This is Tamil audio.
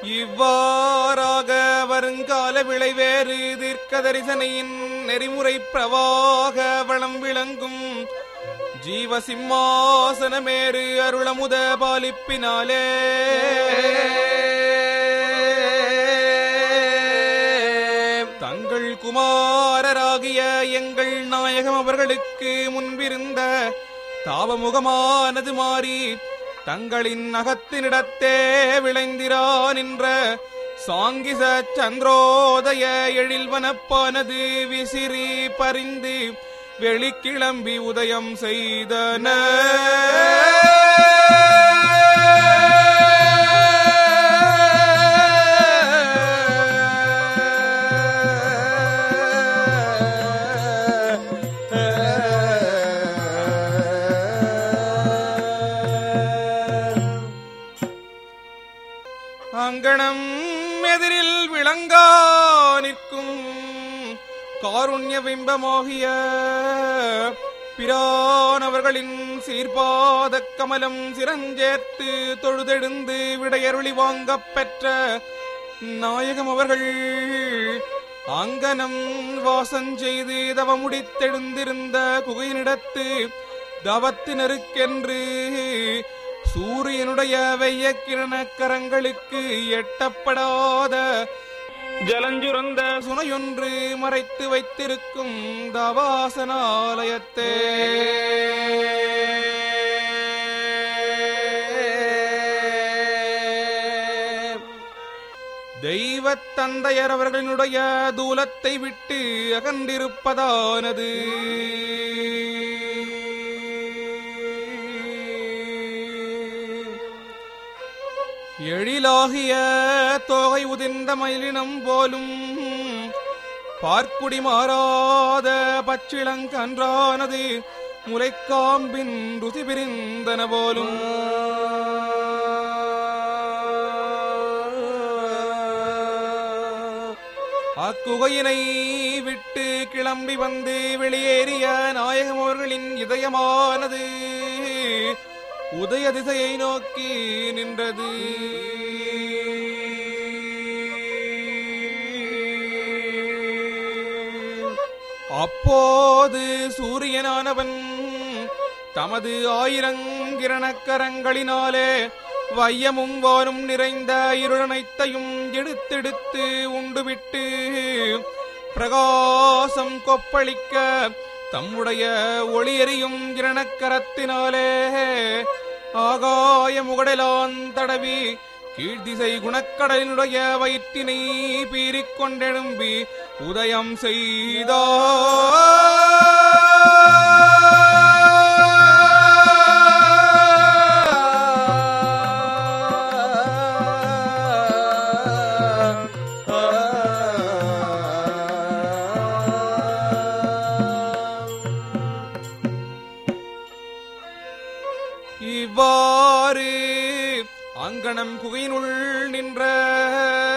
இவ்வாறாக வருங்கால விளைவேறு தீர்க்க தரிசனையின் நெறிமுறை பிரவாக வளம் விளங்கும் ஜீவ சிம்மாசனமேறு அருளமுத பாலிப்பினாலே தங்கள் குமாரராகிய எங்கள் நாயகம் அவர்களுக்கு முன்பிருந்த தாபமுகமானது மாறி தங்களின் அகத்தினிடத்தே விளைந்திரா நின்ற சாங்கிச சந்திரோதய எழில்வனப்பானது விசிறி பறிந்து வெளிக்கிளம்பி உதயம் செய்தன அங்கணம் எதிரில் விளங்கா நிற்கும் காருண்ய பிம்பமாகிய பிரானவர்களின் சீர்பாத கமலம் சிரஞ்சேர்த்து தொழுதெழுந்து விடையருளி வாங்கப் பெற்ற நாயகம் அவர்கள் அங்கனம் வாசஞ்செய்து தவ முடித்தெழுந்திருந்த குகையினிடத்து தவத்தினருக்கென்று சூரியனுடைய வெய்ய கிரண கரங்களுக்கு எட்டப்படாத ஜலஞ்சுரந்த சுனையொன்று மறைத்து வைத்திருக்கும் தவாசனாலயத்தே தெய்வத் தந்தையர் அவர்களினுடைய தூலத்தை விட்டு அகன்றிருப்பதானது எழிலாகிய தோகை உதிர்ந்த மயிலினம் போலும் பார்க்குடி மாறாத பச்சிளங்கன்றானது முலைக்காம்பின் ருசி பிரிந்தன போலும் அக்குகையினை விட்டு கிளம்பி வந்து வெளியேறிய நாயகம் அவர்களின் இதயமானது உதய திசையை நோக்கி நின்றது அப்போது சூரியனானவன் தமது ஆயிரங்கிரணக்கரங்களினாலே வையமும் வானும் நிறைந்த இருளனைத்தையும் எடுத்தெடுத்து உண்டுவிட்டு பிரகாசம் கொப்பளிக்க தம்முடைய ஒளியெறியும் கிரணக்கரத்தினாலே ஆகாய முகடலான் தடவி கீழ்திசை குணக்கடலினுடைய வயிற்றினை பீறிக் கொண்டெழும்பி உதயம் இவ்வாறு அங்கனம் குகையினுள் நின்ற